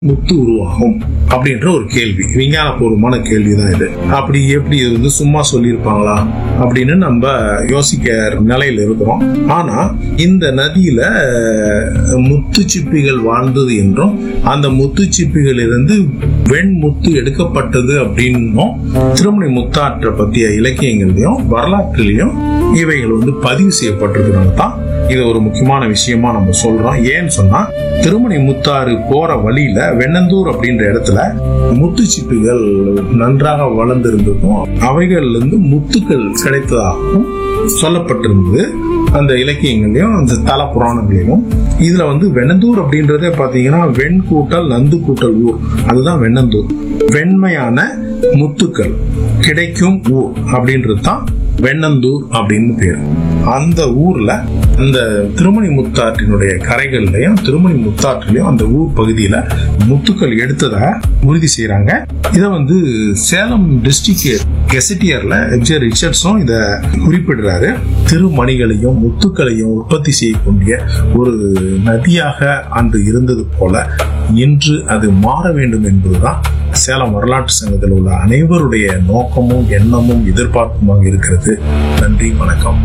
முத்து உருவாகும் அப்படின்ற ஒரு கேள்வி விஞ்ஞானபூர்வமான கேள்வி தான் இது அப்படி எப்படி இது வந்து சும்மா சொல்லியிருப்பாங்களா அப்படின்னு நம்ம யோசிக்க நிலையில இருக்கிறோம் ஆனா இந்த நதியில முத்துச்சிப்பிகள் வாழ்ந்தது என்றும் அந்த முத்துச்சிப்பிகள் இருந்து வெண்முத்து எடுக்கப்பட்டது அப்படின்னும் திருமணி முத்தாற்றை பற்றிய இலக்கியங்கள்லயும் வரலாற்றுலயும் இவைகள் வந்து பதிவு செய்யப்பட்டிருக்கிறனால தான் இது ஒரு முக்கியமான விஷயமா நம்ம சொல்றோம் ஏன்னு சொன்னா திருமணி முத்தாறு போற வழியில வெண்ணந்தூர் அப்படின்ற இடத்துல முத்துச்சிப்பிகள் நன்றாக வளர்ந்திருந்ததும் அவைகள்ல இருந்து முத்துக்கள் கிடைத்ததாகவும் சொல்லப்பட்டிருந்தது அந்த இலக்கியங்களையும் அந்த தல புராணங்களிலும் இதுல வந்து வெண்ணந்தூர் அப்படின்றதே பாத்தீங்கன்னா வெண் கூட்டல் நந்து கூட்டல் ஊர் அதுதான் வெண்ணந்தூர் வெண்மையான முத்துக்கள் கிடைக்கும் ஊர் அப்படின்றது தான் வெண்ணந்தூர் அப்படின்னு பேர் அந்த ஊர்ல அந்த திருமணி முத்தாற்றினுடைய கரைகள்லயும் திருமணி முத்தாற்றிலையும் அந்த ஊர் பகுதியில முத்துக்கள் எடுத்ததா உறுதி செய்யறாங்க இதை வந்து சேலம் டிஸ்ட்ரிக்ட் கெசட்டியர்ல எம்ஜே ரிச்சர்ட்ஸும் இத குறிப்பிடுறாரு திருமணிகளையும் முத்துக்களையும் உற்பத்தி செய்யக்கூடிய ஒரு நதியாக அன்று இருந்தது போல இன்று அது மாற வேண்டும் என்பதுதான் சேலம் வரலாற்று சங்கத்தில் உள்ள அனைவருடைய நோக்கமும் எண்ணமும் எதிர்பார்ப்புமாக இருக்கிறது நன்றி வணக்கம்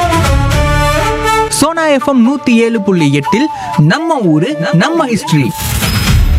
சோனா எஃப்எம் நூத்தி ஏழு புள்ளி எட்டில் நம்ம ஊரு நம்ம ஹிஸ்டரி